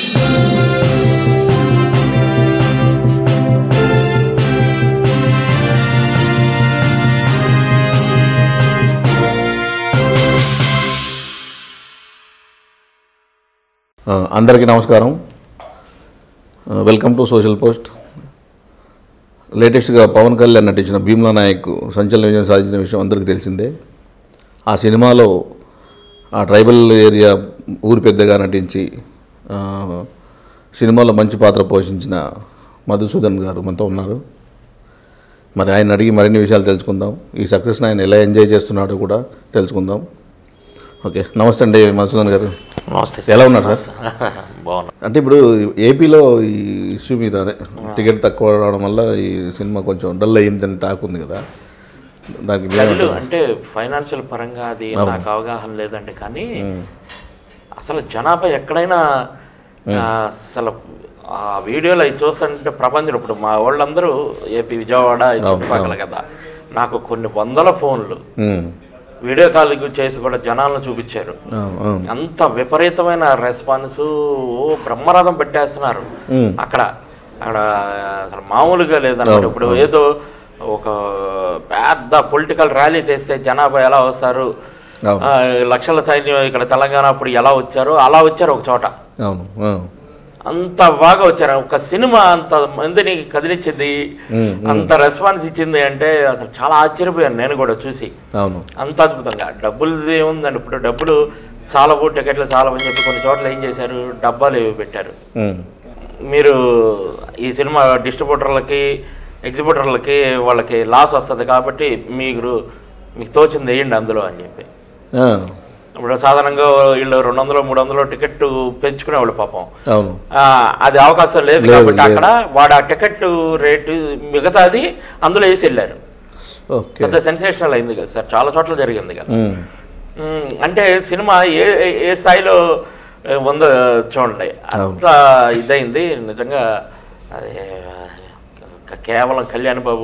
ఆ, అందరికీ నమస్కారం ఆ, వెల్కమ్ టు సోషల్ పోస్ట్ లేటెస్ట్గా పవన్ కళ్యాణ్ నటించిన భీమ్లా నాయక్ సంచలన విజయం సాధించిన విషయం అందరికీ తెలిసిందే ఆ సినిమాలో ఆ ట్రైబల్ ఏరియా ఊరి పెద్దగా నటించి ఆ, సినిమాలో మంచి పాత్ర పోషించిన మధుసూదన్ గారు మనతో ఉన్నారు మరి ఆయన అడిగి మరిన్ని విషయాలు తెలుసుకుందాం ఈ సక్సెస్ని ఆయన ఎలా ఎంజాయ్ చేస్తున్నాడో కూడా తెలుసుకుందాం ఓకే నమస్తే అండి మధుసూదన్ గారు నమస్తే ఎలా ఉన్నారు సార్ బాగున్నా అంటే ఇప్పుడు ఏపీలో ఈ ఇష్యూ మీద అదే టికెట్ తక్కువ రావడం వల్ల ఈ సినిమా కొంచెం డల్ అయ్యిందని టాక్ ఉంది కదా దానికి మీరేమంటారు? డల్లు అంటే ఫైనాన్షియల్ పరంగా అది నాకు అవగాహన లేదండి కానీ అసలు జనాభా ఎక్కడైనా ఆ, అసలు ఆ వీడియోలు అవి చూస్తుంటే ప్రపంచం ఇప్పుడు మా వాళ్ళందరూ ఏపీ విజయవాడ ఈ చుట్టుపక్కల కదా నాకు కొన్ని వందల ఫోన్లు ఉమ్. వీడియో కాల్ చేసి కూడా జనాలను చూపించారు ఆ, ఆ. అంత విపరీతమైన రెస్పాన్స్ ఓ బ్రహ్మరథం పెట్టేస్తున్నారు అక్కడ అక్కడ అసలు మామూలుగా లేదన్నమాట ఇప్పుడు ఏదో ఒక పెద్ద పొలిటికల్ ర్యాలీ తెస్తే జనాభా ఎలా వస్తారు అవును. ఆ, లక్షల సైన్యం ఇక్కడ తెలంగాణ అప్పుడు ఎలా వచ్చారో అలా వచ్చారు ఒక చోట అవును ఆ. అంత బాగా వచ్చారు ఒక సినిమా అంత మందిని కదిలించింది అంత రెస్పాన్స్ ఇచ్చింది అంటే అసలు చాలా ఆశ్చర్యపోయాను నేను కూడా చూసి అవును అంత అద్భుతంగా డబ్బులు ఏముందండి ఇప్పుడు డబ్బులు చాలా టికెట్లు చాలా అని చెప్పి కొన్ని చోట్ల ఏం చేశారు డబ్బాలు ఏవి పెట్టారు ఉమ్. మీరు ఈ సినిమా డిస్ట్రిబ్యూటర్లకి ఎగ్జిబ్యూటర్లకి వాళ్ళకి లాస్ వస్తుంది కాబట్టి మీరు మీకు తోచింది వేయండి అందులో అని చెప్పి ఆ. ఇప్పుడు సాధారణంగా వీళ్ళు రెండు వందలు మూడు వందలు టికెట్ పెంచుకునేవాళ్ళు పాపం అవును ఆ, అది అవకాశం లేదు లేదు, కాబట్టి లేదు. అక్కడ వాడు ఆ టికెట్ రేటు మిగతాది అందులో వేసి వెళ్ళారు ఓకే పెద్ద సెన్సేషనల్ అయింది కదా సార్ చాలా చోట్ల జరిగింది కదా ఉమ్. మ్మ్. అంటే సినిమా ఏ ఏ- ఏ స్థాయిలో ఏ, ఉందో చూడండి అంత ఇదైంది నిజంగా అది క- కేవలం కళ్యాణ్ బాబు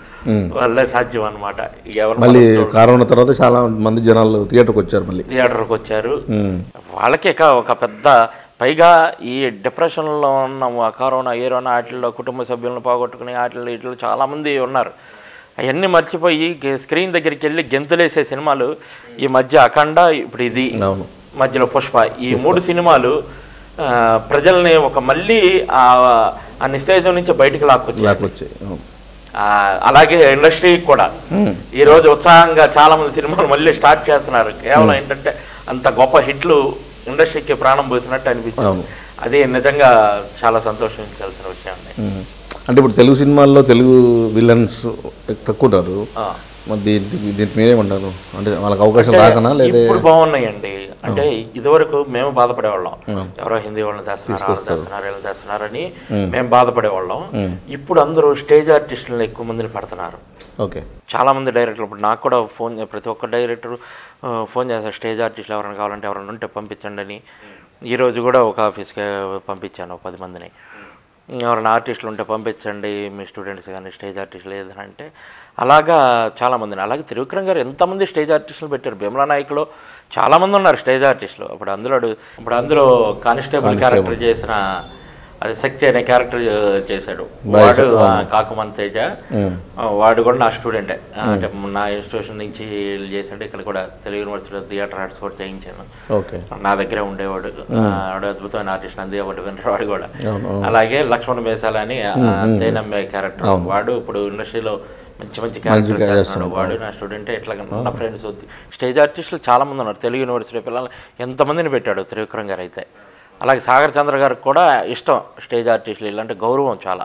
వల్లే సాధ్యం అనమాట ఎవరు మళ్ళీ కరోనా తర్వాత చాలా మంది జనాలు థియేటర్కి వచ్చారు మళ్ళీ థియేటర్కి వచ్చారు ఉమ్. వాళ్ళకే క- ఒక పెద్ద పైగా ఈ డిప్రెషన్లో ఉన్న ఆ కరోనా ఏరోనా వాటిల్లో కుటుంబ సభ్యులను పోగొట్టుకుని వాటిల్లో వీటిలో చాలామంది ఉన్నారు అవన్నీ మర్చిపోయి గె- స్క్రీన్ దగ్గరికి వెళ్ళి గెంతులేసే సినిమాలు ఈ మధ్య అఖండ ఇప్పుడు ఇది అవును మధ్యలో పుష్ప ఈ మూడు సినిమాలు ఆ, ప్రజల్ని ఒక మళ్ళీ ఆ ఆ నిస్తేజం నుంచి బయటికి లాక్కొచ్చాయి బ్లాక్ వచ్చాయి అవును ఆ, అలాగే ఇండస్ట్రీకి కూడా ఈ రోజు ఉత్సాహంగా చాలా మంది సినిమాలు మళ్ళీ స్టార్ట్ చేస్తున్నారు కేవలం ఏంటంటే అంత గొప్ప హిట్లు ఇండస్ట్రీకి ప్రాణం పోసినట్టు అనిపించింది అవును. అది నిజంగా చాలా సంతోషించాల్సిన విషయం అండి ఉమ్. అంటే ఇప్పుడు తెలుగు సినిమాల్లో తెలుగు విలన్స్ తక్కువ ఉన్నారు ఆ. మరి దీనికి దీనికి మీరేమంటారు అంటే వాళ్ళకి అవకాశం రాకనా లేదా ఇప్పుడు బాగున్నాయండి అంటే ఇదివరకు మేము బాధపడేవాళ్ళం ఎవరో హిందీ వాళ్ళని తెస్తున్నారు వాళ్ళు తెస్తున్నారు వీళ్ళు తెస్తున్నారని మేము బాధపడేవాళ్ళం ఇప్పుడు అందరూ స్టేజ్ ఆర్టిస్టులను ఎక్కువ మందిని పడుతున్నారు ఓకే చాలా మంది డైరెక్టర్లు ఇప్పుడు నాకు కూడా ఫోన్ ప్రతి ఒక్క డైరెక్టర్ ఫోన్ చేస్తారు స్టేజ్ ఆర్టిస్టులు ఎవరైనా కావాలంటే ఎవరైనా ఉంటే పంపించండి అని ఈరోజు కూడా ఒక ఆఫీస్కి పంపించాను ఒక పది మందిని ఎవరైనా ఆర్టిస్టులు ఉంటే పంపించండి మీ స్టూడెంట్స్ కానీ స్టేజ్ ఆర్టిస్టులు ఏదైనా అంటే అలాగా చాలామందిని అలాగే త్రివిక్రమ్ గారు ఎంతమంది స్టేజ్ ఆర్టిస్టులు పెట్టారు భీమలా నాయకులో చాలామంది ఉన్నారు స్టేజ్ ఆర్టిస్టులు ఇప్పుడు అందులో ఇప్పుడు అందులో కానిస్టేబుల్ క్యారెక్టర్ చేసిన అది శక్తి అనే క్యారెక్టర్ చేశాడు వాడు ఆ, కాకుమన్ తేజ ఆ, వాడు కూడా నా స్టూడెంటే ఆ, అంటే నా ఇన్స్టిట్యూషన్ నుంచి వీళ్ళు చేశాడు ఇక్కడ కూడా తెలుగు యూనివర్సిటీలో థియేటర్ ఆర్ట్స్ కూడా చేయించాను ఓకే నా దగ్గరే ఉండేవాడు ఆ, వాడు అద్భుతమైన ఆర్టిస్ట్ నంది అవార్డు విన్నర్ వాడు కూడా అలాగే లక్ష్మణ్ మేసాల అని ఆ, తేనమ్మే క్యారెక్టర్ వాడు ఇప్పుడు ఇండస్ట్రీలో మంచి మంచి క్యారెక్టర్స్ చేస్తున్నాడు వాడు నా స్టూడెంటే ఇట్లా నా ఫ్రెండ్స్ స్టేజ్ ఆర్టిస్టులు చాలా మంది ఉన్నారు తెలుగు యూనివర్సిటీ పిల్లలు ఎంతమందిని పెట్టాడు త్రివిక్రమ్ గారు అయితే అలాగే సాగర్ చంద్ర గారికి కూడా ఇష్టం స్టేజ్ ఆర్టిస్టులు ఇలాంటి గౌరవం చాలా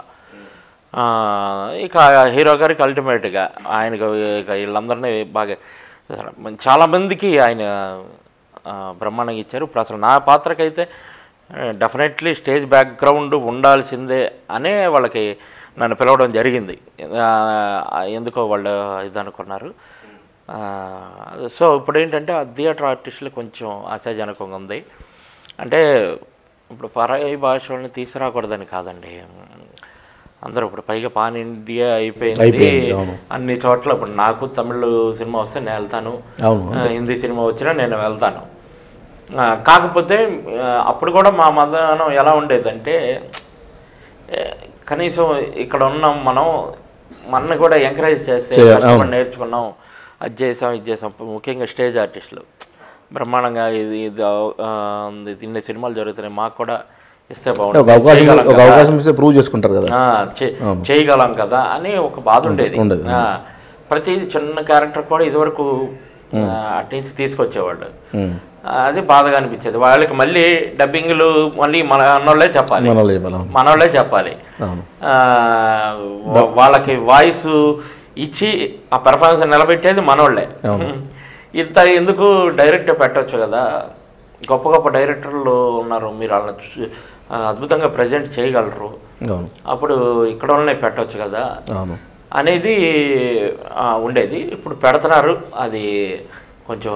ఆ, ఇక హీరో గారికి అల్టిమేట్గా ఆయనకు ఇక వీళ్ళందరినీ బాగా చాలామందికి ఆయన ఆ, బ్రహ్మాండంగా ఇచ్చారు ఇప్పుడు అసలు నా పాత్రకైతే డెఫినెట్లీ స్టేజ్ బ్యాక్గ్రౌండ్ ఉండాల్సిందే అనే వాళ్ళకి నన్ను పిలవడం జరిగింది ఆ, ఎందుకో వాళ్ళు ఇది అనుకున్నారు ఆ, సో ఇప్పుడు ఏంటంటే ఆ థియేటర్ ఆర్టిస్టులు కొంచెం ఆశాజనకంగా ఉంది అంటే ఇప్పుడు పరాయి భాషల్ని తీసుకురాకూడదని కాదండి అందరూ ఇప్పుడు పైగా పాన్ ఇండియా అయిపోయింది అయిపోయింది, అవును. అన్ని చోట్ల ఇప్పుడు నాకు తమిళ్ సినిమా వస్తే నేను వెళ్తాను అవును ఆ, హిందీ సినిమా వచ్చినా నేను వెళ్తాను ఆ, కాకపోతే ఆ, అప్పుడు కూడా మా మదనం ఎలా ఉండేదంటే ఏ, కనీసం ఇక్కడ ఉన్నాం మనం మన కూడా ఎంకరేజ్ చేస్తే చేయాలి, కష్టపడి అవును. నేర్చుకున్నాం అది చేసాం ఇది చేసాం ముఖ్యంగా స్టేజ్ ఆర్టిస్టులు బ్రహ్మాండంగా ఇది ఇది ఆ, ఇది ఇన్ని సినిమాలు జరుగుతున్నాయి మాకు కూడా ఇస్తే ఒక బాగుంటుంది అవకాశం చేయగలం ఒక కదా. అవకాశం ఇస్తే ప్రూవ్ చేసుకుంటారు కదా ఆ, చే- చేయగలం కదా అని ఒక బాధ ఉండేది ఉండేది. ఆ, ప్రతి చిన్న క్యారెక్టర్ కూడా ఇదివరకు ఆ, అటు నుంచి తీసుకొచ్చేవాళ్ళు ఉమ్. ఆ, అది బాధగా అనిపించేది వాళ్ళకి మళ్ళీ డబ్బింగ్లు మళ్ళీ మన అన్నోళ్ళే చెప్పాలి మన వాళ్ళు చెప్పాలి అవును. మనోళ్ళే చెప్పాలి అవును ఆ, వా- వాళ్ళకి వాయిస్ ఇచ్చి ఆ పెర్ఫార్మెన్స్ నిలబెట్టేది మనోళ్ళే ఇంత ఎందుకు డైరెక్ట్ పెట్టవచ్చు కదా గొప్ప గొప్ప డైరెక్టర్లు ఉన్నారు మీరు వాళ్ళని చూ- ఆ, అద్భుతంగా ప్రజెంట్ చేయగలరు అవును అప్పుడు ఇక్కడ వాళ్ళనే పెట్టవచ్చు కదా అవును అనేది ఆ, ఉండేది ఇప్పుడు పెడుతున్నారు అది కొంచెం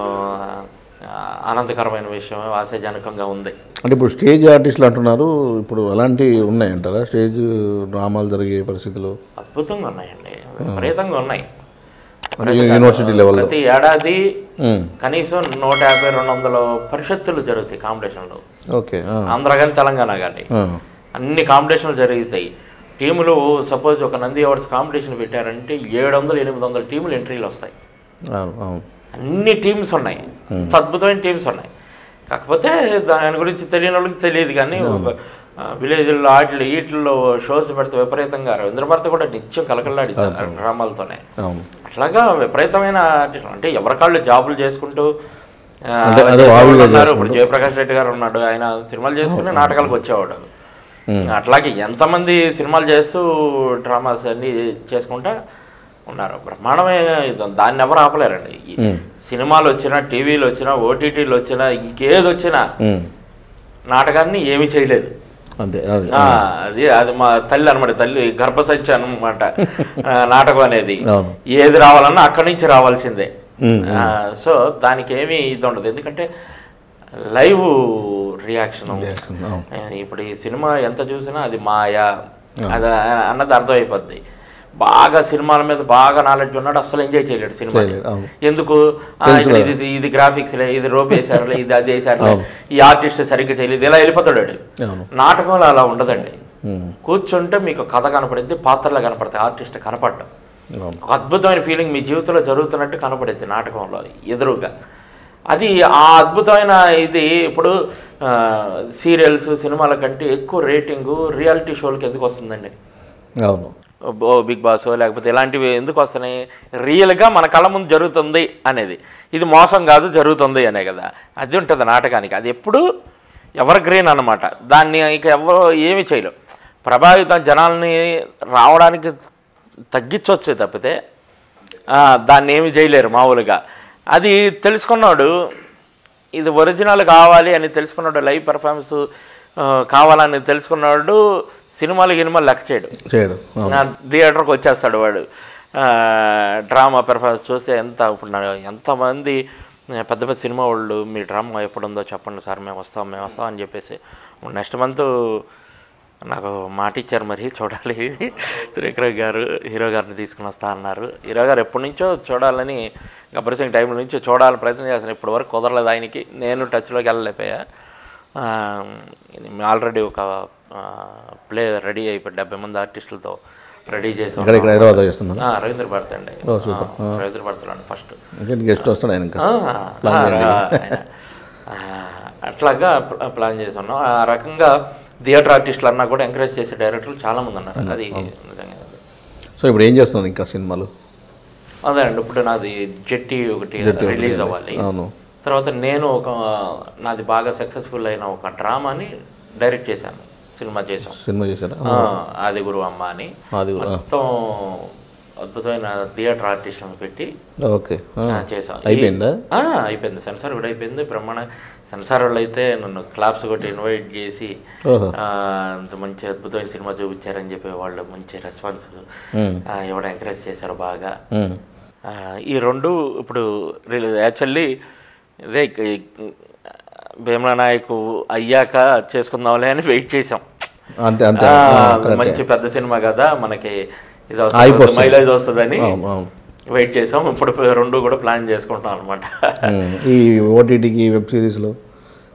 ఆ, ఆనందకరమైన విషయం ఆశాజనకంగా ఉంది అంటే ఇప్పుడు స్టేజ్ ఆర్టిస్టులు అంటున్నారు ఇప్పుడు అలాంటివి ఉన్నాయంటారా స్టేజ్ డ్రామాలు జరిగే పరిస్థితులు అద్భుతంగా ఉన్నాయండి విపరీతంగా ఉన్నాయి అంటే యూనివర్సిటీ లెవెల్లో ప్రతి ఏడాది ఉమ్. కనీసం నూట యాభై రెండు వందల పరిషత్తులు జరుగుతాయి కాంపిటీషన్లు ఓకే ఆ. ఆంధ్ర కానీ తెలంగాణ కానీ ఆ. అన్ని కాంపిటీషన్లు జరుగుతాయి టీములు సపోజ్ ఒక నంది అవార్డ్స్ కాంపిటీషన్ పెట్టారంటే ఏడు వందలు ఎనిమిది వందల టీములు ఎంట్రీలు వస్తాయి అవును అవును అన్ని టీమ్స్ ఉన్నాయి అంత అద్భుతమైన టీమ్స్ ఉన్నాయి కాకపోతే దాని గురించి తెలియని వాళ్ళకి తెలియదు కానీ విలేజ్లో వాటిలో వీటిల్లో షోస్ పెడితే విపరీతంగా రవీంద్ర భారతి కూడా నిత్యం కలకల్లాడిస్తారు డ్రామాలతోనే అవును అట్లాగా విపరీతమైన artist- అంటే ఎవరికాళ్ళు జాబులు చేసుకుంటూ ఆ, అంటే అలా అదే చేసేవాళ్ళు వాడుగా ఉన్నారు ఇప్పుడు జయప్రకాష్ రెడ్డి గారు ఉన్నాడు ఆయన సినిమాలు చేసుకుని నాటకాలకు వచ్చేవాడు అట్లాగే ఎంతమంది సినిమాలు చేస్తూ డ్రామాస్ అన్ని చేసుకుంటా ఉన్నారు బ్రహ్మాండమే ఇది- దాన్ని ఎవరు ఆపలేరండి ఈ సినిమాలు వచ్చినా టీవీలు వచ్చినా ఓటీటీలు వచ్చినా ఇంకేది వచ్చినా ఉమ్. నాటకాన్ని ఏమీ చేయలేదు అంతే అది ఆ, అది అది మా తల్లి అనమాట తల్లి గర్భసంచి అనమాట ఆ, నాటకం అనేది అవును. ఏది రావాలన్నా అక్కడి నుంచి రావాల్సిందే ఆ, సో దానికి ఏమీ ఇది ఉండదు ఎందుకంటే లైవ్ రియాక్షన్ అవును. ఇప్పుడు ఈ సినిమా ఎంత చూసినా అది మాయా అది అన్నది అర్థమైపోద్ది బాగా సినిమాల మీద బాగా నాలెడ్జ్ ఉన్నాడు అస్సలు ఎంజాయ్ చేయలేడు సినిమా చేయలేడు, అవును. ఎందుకు ఆ, ఇక్కడ ఇది ఇది గ్రాఫిక్స్లే ఇది రోప్ వేసారులే ఇది అది వేసారులే ఈ ఆర్టిస్ట్ సరిగ్గా చేయలేదు ఇలా వెళ్ళిపోతాడు వాడు. అవును నాటకంలో అలా ఉండదండి ఉమ్. కూర్చుంటే మీకు కథ కనపడిద్ది పాత్రలు కనపడతాయి ఆర్టిస్ట్ కనపడటం అవును ఒక అద్భుతమైన ఫీలింగ్ మీ జీవితంలో జరుగుతున్నట్టు కనపడిద్ది నాటకంలో ఎదురుగా అది ఆ అద్భుతమైన ఇది ఇప్పుడు సీరియల్స్ సినిమాల కంటే ఎక్కువ రేటింగు రియాలిటీ షోలకి ఎందుకు వస్తుందండి అవును ఓ బిగ్ బాస్ లేకపోతే ఇలాంటివి ఎందుకు వస్తున్నాయి రియల్గా మన కళ్ళ ముందు జరుగుతుంది అనేది ఇది మోసం కాదు జరుగుతుంది అనే కదా అది ఉంటుంది నాటకానికి అది ఎప్పుడు ఎవర్ గ్రీన్ అన్నమాట దాన్ని ఇక ఎవరు ఏమీ చేయలేం ప్రభావితం జనాల్ని రావడానికి తగ్గించవచ్చు తప్పితే ఆ, దాన్ని ఏమి చేయలేరు మామూలుగా అది తెలుసుకున్నాడు ఇది ఒరిజినల్ కావాలి అని తెలుసుకున్నాడు లైవ్ పెర్ఫార్మెన్స్ కావాలని తెలుసుకున్నాడు సినిమాలు గినిమాలు లెక్క చేయడు చేయడు అవును నా థియేటర్కి వచ్చేస్తాడు వాడు ఆ, డ్రామా పెర్ఫార్మెన్స్ చూస్తే ఎంత ఇప్పుడు నా- ఎంతమంది ఆ, పెద్ద పెద్ద సినిమా వాళ్ళు మీ డ్రామా ఎప్పుడు ఉందో చెప్పండి సార్ మేము వస్తాం మేము వస్తాం అని చెప్పేసి నెక్స్ట్ మంత్ నాకు మాట ఇచ్చారు మరి చూడాలి త్రివిక్రమ్ గారు హీరో గారిని తీసుకుని వస్తా అన్నారు హీరో గారు ఎప్పటి నుంచో చూడాలని గబ్బర్ సింగ్ టైం నుంచి చూడాలని ప్రయత్నం చేస్తాను ఇప్పటి వరకు కుదరలేదు ఆయనకి నేను టచ్లోకి వెళ్ళలేకపోయా ఆల్రెడీ ఒక ప్లే రెడీ అయిపోయి డెబ్బై మంది ఆర్టిస్టులతో రెడీ చేసి ఇక్కడ ఇక్కడ హైదరాబాద్ చేస్తున్నాను ఆ, రవీంద్ర భారతి అండి ఆ, రవీంద్ర భారతిలో ఫస్ట్ ఇంకేంటి గెస్ట్ వస్తాడు ఆయన ఇంకా అట్లాగా ప్ల- ప్లాన్ చేస్తున్నాం ఆ రకంగా థియేటర్ ఆర్టిస్టులు అన్నా కూడా ఎంకరేజ్ చేసే డైరెక్టర్లు చాలా మంది ఉన్నారు అది నిజంగా సో ఇప్పుడు ఏం చేస్తున్నాను ఇంకా సినిమాలు అదే అండి ఇప్పుడు నాది జెట్టి ఒకటి రిలీజ్ అవ్వాలి అవును తర్వాత నేను ఒక నాది బాగా సక్సెస్ఫుల్ అయిన ఒక డ్రామాని డైరెక్ట్ చేశాను సినిమా చేశాం సినిమా చేశారా ఆ, ఆది గురు అమ్మ అని అది కూడా మొత్తం అద్భుతమైన థియేటర్ ఆర్టిస్ట్లను పెట్టి ఓకే ఆ. ఆ, చేసాం అయిపోయిందా ఆ, అయిపోయింది సెన్సార్ కూడా అయిపోయింది బ్రహ్మాండ సెన్సార్ వాళ్ళు అయితే నన్ను క్లాప్స్ కొట్టి ఇన్వైట్ చేసి ఓహో ఆ, అంత మంచి అద్భుతమైన సినిమా చూపించారని చెప్పి వాళ్ళు మంచి రెస్పాన్స్ ఉమ్. ఇవ్వడం ఎంకరేజ్ చేశారు బాగా ఉమ్. ఆ, ఈ రెండు ఇప్పుడు యాక్చువల్లీ ఇదే భీమలా నాయకు అయ్యాక చేసుకుందాంలే అని వెయిట్ చేసాం అంతే అంతే ఆ, ఆ, అది కరెక్టే. మంచి పెద్ద సినిమా కదా మనకి ఇది Hype వస్తుంది వస్తుంది. మైలేజ్ వస్తుందని అవును అవును వెయిట్ చేసాం ఇప్పుడు రెండు కూడా ప్లాన్ చేసుకుంటాం అనమాట ఉమ్. ఈ ఓటీటీకి వెబ్ సిరీస్లో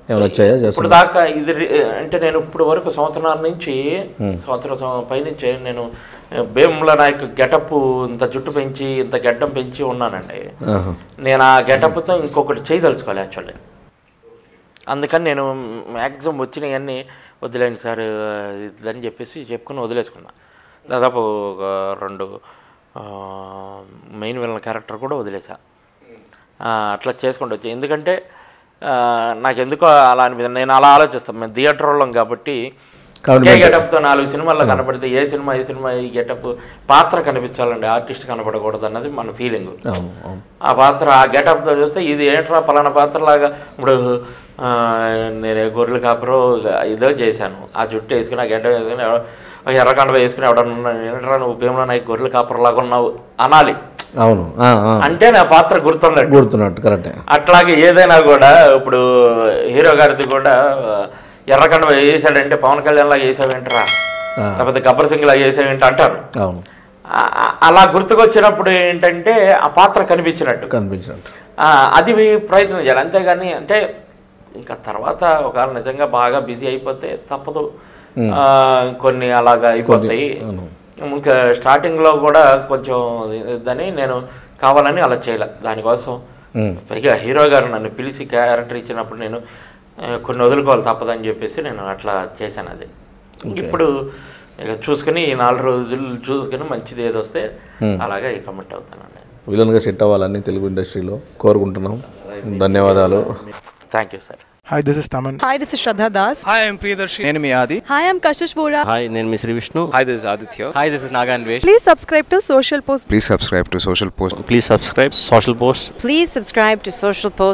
ఏమైనా వచ్చాయా ఇప్పుడు చేస్తున్నా దాకా ఇది రి- అంటే నేను ఇప్పుడు వరకు సంవత్సరాల నుంచి సంవత్సరం సం- పైనుంచి నేను భీముల నాయక్ గెటప్ ఇంత జుట్టు పెంచి ఇంత గెడ్డం పెంచి ఉన్నానండి ఆహా. నేను ఆ గెటప్తో ఇంకొకటి చేయదలుచుకోవాలి యాక్చువల్లీ అందుకని నేను మ్యాక్సిమం వచ్చినవన్నీ వదిలేండి సార్ ఇదని చెప్పేసి చెప్పుకుని వదిలేసుకున్నా దాదాపు ఒక రెండు మెయిన్ విలన్ క్యారెక్టర్ కూడా వదిలేసా ఆ, అట్లా చేసుకుంటూ వచ్చి ఎందుకంటే ఆ, నాకు ఎందుకో అలా అనిపించింది నేను అలా ఆలోచిస్తాను మేము థియేటర్ వాళ్ళం కాబట్టి కాబట్టి ఒకే గెటప్తో నాలుగు సినిమాల్లో కనపడితే ఏ సినిమా ఏ సినిమా ఈ గెటప్ పాత్ర కనిపించాలండి ఆర్టిస్ట్ కనపడకూడదు అన్నది మన ఫీలింగ్ అవును అవును ఆ పాత్ర ఆ గెటప్తో చూస్తే ఇది ఏంట్రా పలానా పాత్రలాగా ఇప్పుడు ఆ, నేను గొర్రెల కాపురం ఇదో చేశాను ఆ జుట్టు వేసుకుని ఆ గెడ్డ వేసుకుని ఎవడో- ఆ ఎర్రకండ వేసుకుని ఎవడన్నా ఏంట్రా నువ్వు భీమలో నాకు గొర్రెల కాపురంలాగా ఉన్నావు అనాలి అవును ఆ, ఆ. అంటే నా పాత్ర గుర్తున్నట్టు గుర్తున్నట్టు కరెక్టే అట్లాగే ఏదైనా కూడా ఇప్పుడు హీరో గారిది కూడా ఎర్రకండ వేసాడంటే పవన్ కళ్యాణ్ లాగా వేసావేంట్రా ఆ. లేకపోతే గబ్బర్ సింగ్ లాగా వేసావేంటి అంటారు అవును ఆ- ఆ- అలా గుర్తుకొచ్చినప్పుడు ఏంటంటే ఆ పాత్ర కనిపించినట్టు కనిపించినట్టు ఆ, అది ప్రయత్నం చేయాలి అంతేగాని అంటే ఇంకా తర్వాత ఒకవేళ నిజంగా బాగా బిజీ అయిపోతే తప్పదు ఆ, కొన్ని అలాగా అయిపోతాయి అవును. ఇంకా స్టార్టింగ్లో కూడా కొంచెం ఇదని నేను కావాలని అలా చేయలే దానికోసం ఉమ్. పైగా హీరో గారు నన్ను పిలిచి క్యారెక్టర్ ఇచ్చినప్పుడు నేను ఆ, కొన్ని వదులుకోవాలి తప్పదని చెప్పేసి నేను అట్లా చేశాను అది ఇప్పుడు ఇక చూసుకుని ఈ నాలుగు రోజులు చూసుకుని మంచిది ఏది వస్తే అలాగే కమిట్ అవుతానండి విలన్గా సెట్ అవ్వాలని తెలుగు ఇండస్ట్రీలో కోరుకుంటున్నాం ధన్యవాదాలు thank you sir Hi, this is Taman. Hi, this is Shraddha Das. Hi, I'm Priyadarshi. నేను మీ ఆది Hi, I'm Kashish Vora. Hi నేను మీ Sree Vishnu hi this is Aditya Hi, this is Naga Anvesh. Please subscribe to Social Post. Please subscribe to social post please subscribe social post Please subscribe to Social Post.